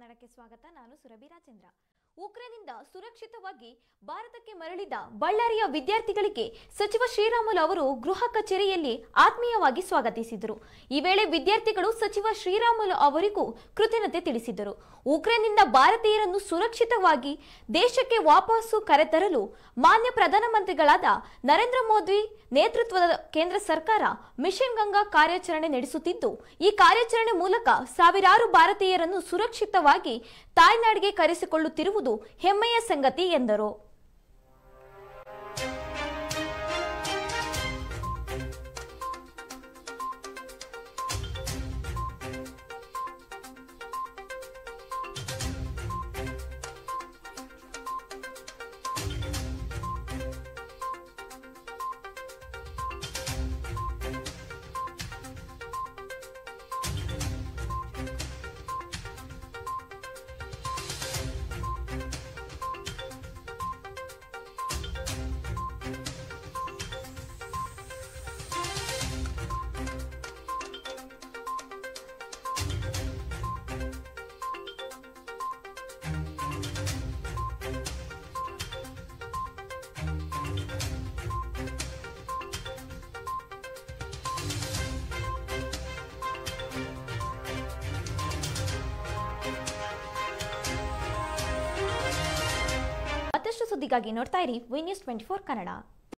ಕನ್ನಡಕ್ಕೆ ಸ್ವಾಗತ ನಾನು ಸುರಭಿ ರಾಜೇಂದ್ರ ಉಕ್ರೇನ್ನಿಂದ ಸುರಕ್ಷಿತವಾಗಿ ಭಾರತಕ್ಕೆ ಮರಳಿದ ಬಳ್ಳಾರಿಯ ವಿದ್ಯಾರ್ಥಿಗಳಿಗೆ ಸಚಿವ ಶ್ರೀರಾಮುಲು ಅವರು ಗೃಹ ಕಚೇರಿಯಲ್ಲಿ ಆತ್ಮೀಯವಾಗಿ ಸ್ವಾಗತಿಸಿದರು ಈ ವೇಳೆ ವಿದ್ಯಾರ್ಥಿಗಳು ಸಚಿವ ಶ್ರೀರಾಮುಲು ಅವರಿಗೂ ಕೃತಜ್ಞತೆ ತಿಳಿಸಿದರು ಉಕ್ರೇನ್ನಿಂದ ಭಾರತೀಯರನ್ನು ಸುರಕ್ಷಿತವಾಗಿ ದೇಶಕ್ಕೆ ವಾಪಸ್ಸು ಕರೆತರಲು ಮಾನ್ಯ ಪ್ರಧಾನಮಂತ್ರಿಗಳಾದ ನರೇಂದ್ರ ಮೋದಿ ನೇತೃತ್ವದ ಕೇಂದ್ರ ಸರ್ಕಾರ ಮಿಷನ್ ಗಂಗಾ ಕಾರ್ಯಾಚರಣೆ ನಡೆಸುತ್ತಿದ್ದು ಈ ಕಾರ್ಯಾಚರಣೆ ಮೂಲಕ ಸಾವಿರಾರು ಭಾರತೀಯರನ್ನು ಸುರಕ್ಷಿತವಾಗಿ ತಾಯ್ನಾಡಿಗೆ ಕರೆಸಿಕೊಳ್ಳುತ್ತಿರುವುದು ಹೆಮ್ಮೆಯ ಸಂಗತಿ ಎಂದರು ಮತ್ತಷ್ಟು ಸುದ್ದಿಗಾಗಿ ನೋಡ್ತಾ ಇರಿ V news twenty four Kannada